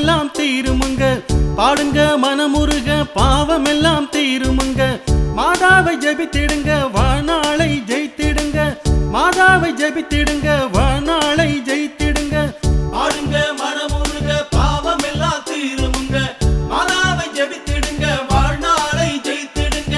பாவமெல்லாம் தீருமுங்க பாடுங்க மனமுருக பாவமெல்லாம் தீருமுங்க மாதாவை ஜெபித்திடுங்க வாழ்நாளை ஜெயித்திடுங்க மாதாவை ஜெபித்திடுங்க வாழ்நாளை ஜெயித்திடுங்க பாடுங்க மனமுருக பாவம் எல்லாம் தீருமுங்க மாதாவை ஜெபித்திடுங்க வாழ்நாளை ஜெயித்திடுங்க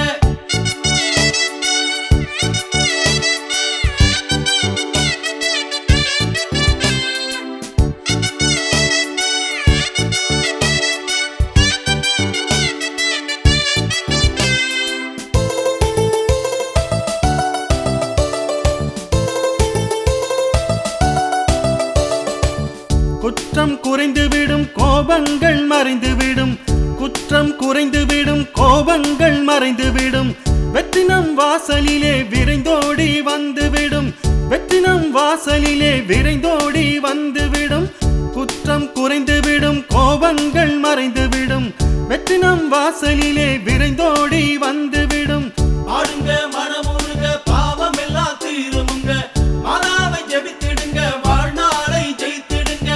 குற்றம் குறைந்துவிடும் கோபங்கள் மறைந்துவிடும் குற்றம் குறைந்துவிடும் கோபங்கள் மறைந்துவிடும் வெற்றினம் வாசலிலே விரைந்தோடி வந்துவிடும் வெற்றினம் வாசலிலே விரைந்தோடி வந்துவிடும் குற்றம் குறைந்துவிடும் கோபங்கள் மறைந்துவிடும் வெற்றினம் வாசலிலே விரைந்தோடி வந்துவிடும் பாடுங்க மனமுருக பாவம் எல்லாம் தீருமுங்க மாதாவை ஜெபித்திடுங்க வாழ்நாளை ஜெயித்திடுங்க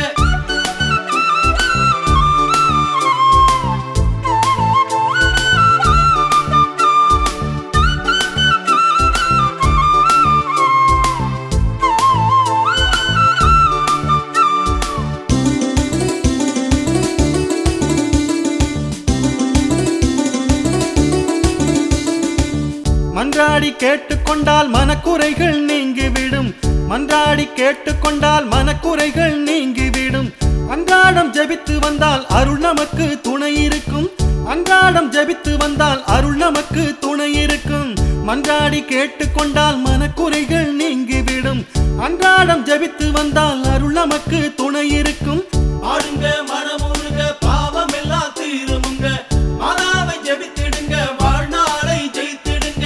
மன்றாடி கேட்டுக்கொண்டால் மனக்குறைகள் நீங்கிவிடும் மன்றாடி கேட்டுக்கொண்டால் மனக்குறைகள் நீங்கிவிடும் அன்றாடம் ஜெபித்து வந்தால் அருள் நமக்கு துணை இருக்கும் அன்றாடம் ஜெபித்து வந்தால் அருள் நமக்கு துணை இருக்கும் மன்றாடி கேட்டுக்கொண்டால் மனக்குறைகள் நீங்கிவிடும் அன்றாடம் ஜெபித்து வந்தால் அருள் நமக்கு துணை இருக்கும் பாடுங்க மனமுருக பாவம் எல்லாம் தீருமுங்க மாதாவை ஜெபித்திடுங்க வாழ்நாளை ஜெயித்திடுங்க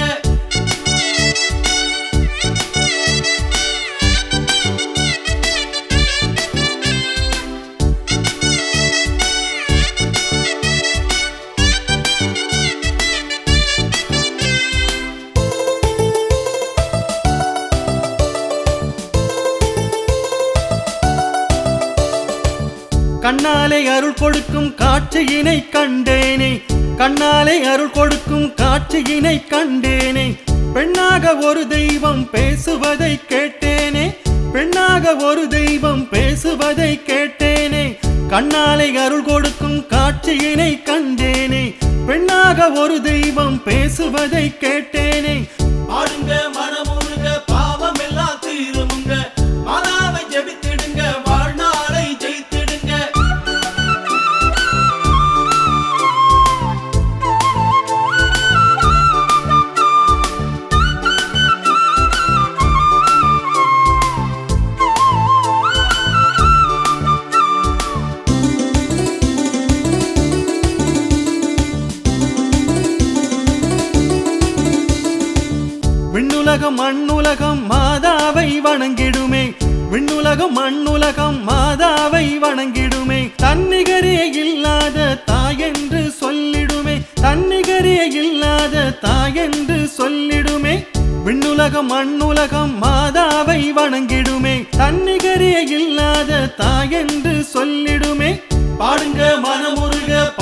கண்ணாலே அருள் கொடுக்கும் காட்சியினை கண்டேனே கண்ணாலே அருள் கொடுக்கும் காட்சியினை கண்டேனே பெண்ணாக ஒரு தெய்வம் பேசுவதை கேட்டேனே பெண்ணாக ஒரு தெய்வம் பேசுவதை கேட்டேனே கண்ணாலே அருள் கொடுக்கும் காட்சியினை கண்டேனே பெண்ணாக ஒரு தெய்வம் பேசுவதை கேட்டேனே பாடுங்க மனமுருக பாவம் எல்லாம் தீருமுங்க மாதாவை ஜெபித்திடுங்க வாழ்நாளை ஜெயித்திடுங்க விண்ணுலகம் மண்ணுலகம் மாதாவை வணங்கிடுமே விண்ணுலகம் மண்ணுலகம் மாதாவை வணங்கிடுமே தன்னிகரே இல்லாத தாயென்று சொல்லிடுமே தன்னிகரே இல்லாத தாயென்று சொல்லிடுமே விண்ணுலகம் மண்ணுலகம் மாதாவை வணங்கிடுமே தன்னிகரே இல்லாத தாயென்று சொல்லிடுமே பாடுங்க மனமுருக